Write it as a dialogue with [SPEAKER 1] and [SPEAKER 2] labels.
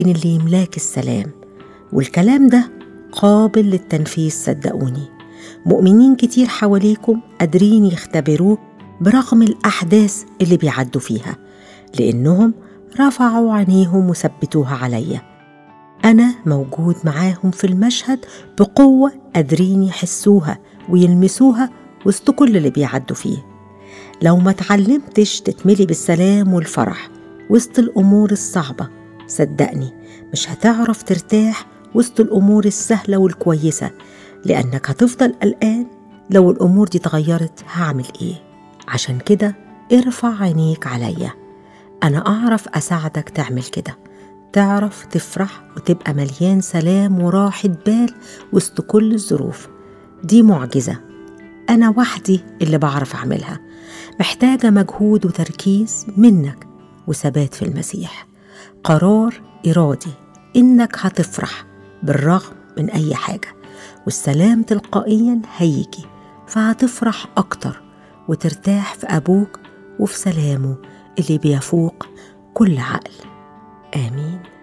[SPEAKER 1] اللي يملاك السلام والكلام ده قابل للتنفيذ صدقوني مؤمنين كتير حواليكم قادرين يختبروه برغم الأحداث اللي بيعدوا فيها لأنهم رفعوا عينيهم وثبتوها عليا أنا موجود معاهم في المشهد بقوة قادرين يحسوها ويلمسوها وسط كل اللي بيعدوا فيه لو ما تعلمتش تتملي بالسلام والفرح وسط الأمور الصعبة صدقني مش هتعرف ترتاح وسط الأمور السهلة والكويسة لأنك هتفضل قلقان لو الأمور دي اتغيرت هعمل إيه عشان كده ارفع عينيك عليا أنا أعرف أساعدك تعمل كده تعرف تفرح وتبقى مليان سلام وراحة بال وسط كل الظروف دي معجزة أنا وحدي اللي بعرف أعملها محتاجة مجهود وتركيز منك وثبات في المسيح قرار إرادي إنك هتفرح بالرغم من أي حاجة والسلام تلقائيا هيجي فهتفرح أكتر وترتاح في أبوك وفي سلامه اللي بيفوق كل عقل آمين